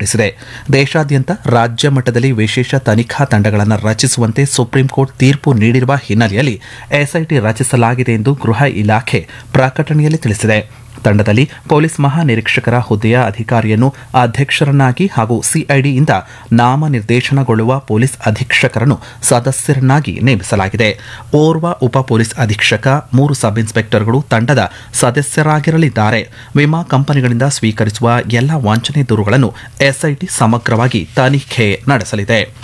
ಹೊರಡಿಸಿದೆ ದೇಶಾದ್ಯಂತ ರಾಜ್ಯ ಮಟ್ಟದಲ್ಲಿ ವಿಶೇಷ ತನಿಖಾ ತಂಡಗಳನ್ನು ರಚಿಸುವಂತೆ ಸುಪ್ರೀಂ ಕೋರ್ಟ್ ತೀರ್ಪು ನೀಡಿರುವ ಹಿನ್ನೆಲೆಯಲ್ಲಿ ಎಸ್ಐಟಿ ರಚಿಸಲಾಗಿದೆ ಎಂದು ಗೃಹ ಇಲಾಖೆ ಪ್ರಕಟಣೆಯಲ್ಲಿ ತಿಳಿಸಿದೆ ತಂಡದಲ್ಲಿ ಪೊಲೀಸ್ ಮಹಾನಿರೀಕ್ಷಕರ ಹುದ್ದೆಯ ಅಧಿಕಾರಿಯನ್ನು ಅಧ್ಯಕ್ಷರನ್ನಾಗಿ ಹಾಗೂ ಸಿಐಡಿಯಿಂದ ನಾಮನಿರ್ದೇಶನಗೊಳ್ಳುವ ಪೊಲೀಸ್ ಅಧೀಕ್ಷಕರನ್ನು ಸದಸ್ಯರನ್ನಾಗಿ ನೇಮಿಸಲಾಗಿದೆ ಓರ್ವ ಉಪ ಪೊಲೀಸ್ ಅಧೀಕ್ಷಕ ಮೂರು ಸಬ್ ಇನ್ಸ್ಪೆಕ್ಟರ್ಗಳು ತಂಡದ ಸದಸ್ಯರಾಗಿರಲಿದ್ದಾರೆ ವಿಮಾ ಕಂಪನಿಗಳಿಂದ ಸ್ವೀಕರಿಸುವ ಎಲ್ಲ ವಂಚನೆ ದೂರುಗಳನ್ನು ಎಸ್ಐಟಿ ಸಮಗ್ರವಾಗಿ ತನಿಖೆ ನಡೆಸಲಿದೆ